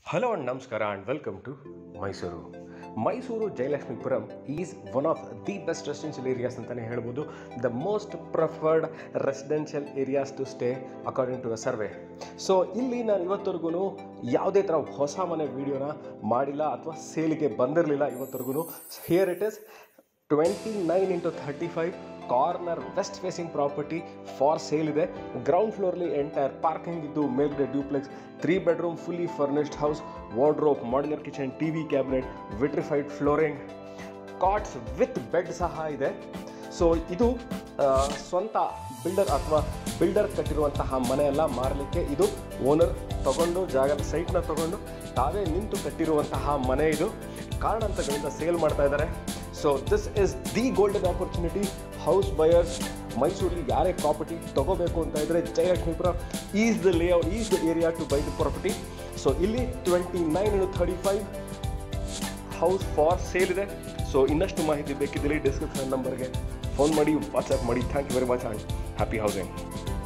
hello and ನಮಸ್ಕಾರ and welcome to Mysuru Mysuru Jayalakshmipuram is one of the best residential areas ಅಂತಲೇ ಹೇಳ್ಬೋದು the most preferred residential areas to stay according to a survey so ಇಲ್ಲಿ ನಾನು ಇವತ್ತವರೆಗೂ ಯಾವುದೇ ಥರ ಹೊಸ ಮನೆ ವೀಡಿಯೋನ ಮಾಡಿಲ್ಲ ಅಥವಾ ಸೇಲಿಗೆ ಬಂದಿರಲಿಲ್ಲ ಇವತ್ತವರೆಗೂ here it is twenty nine into thirty five corner west facing property for sale ಇದೆ ಗ್ರೌಂಡ್ ಫ್ಲೋರ್ಲಿ ಎಂಟೈರ್ ಪಾರ್ಕಿಂಗ್ ಇದ್ದು ಮೇಲ್ಗಡೆ duplex three bedroom fully furnished house wardrobe modular kitchen T V cabinet vitrified flooring cots with bed ಸಹ ಇದೆ so ಇದು ಆ, ಸ್ವಂತ builder ಅಥವಾ ಬಿಲ್ಡರ್ ಕಟ್ಟಿರುವಂತಹ ಮನೆಯೆಲ್ಲ ಮಾರಲಿಕ್ಕೆ ಇದು ಓನರ್ ತಗೊಂಡು ಜಾಗದ ಸೈಟ್ನ ತಗೊಂಡು ತಾವೇ ನಿಂತು ಕಟ್ಟಿರುವಂತಹ ಮನೆ ಇದು ಕಾರಣಾಂತರಗಳಿಂದ ಸೇಲ್ ಮಾಡ್ತಾ ಇದ್ದಾರೆ so this is the golden opportunity house buyers ಮೈಸೂರಲ್ಲಿ ಯಾರೇ ಪ್ರಾಪರ್ಟಿ ತಗೋಬೇಕು ಅಂತ ಇದ್ದರೆ Jayalakshmipura is the layout is the area to buy the property so ಇಲ್ಲಿ twenty nine into thirty five house for sale ಇದೆ ಸೊ ಇನ್ನಷ್ಟು ಮಾಹಿತಿ ಬೇಕಿದ್ದಲ್ಲಿ ಡಿಸ್ಕ್ರಿಪ್ಷನ್ ನಂಬರ್ಗೆ ಫೋನ್ ಮಾಡಿ ವಾಟ್ಸಪ್ ಮಾಡಿ thank you very much and happy housing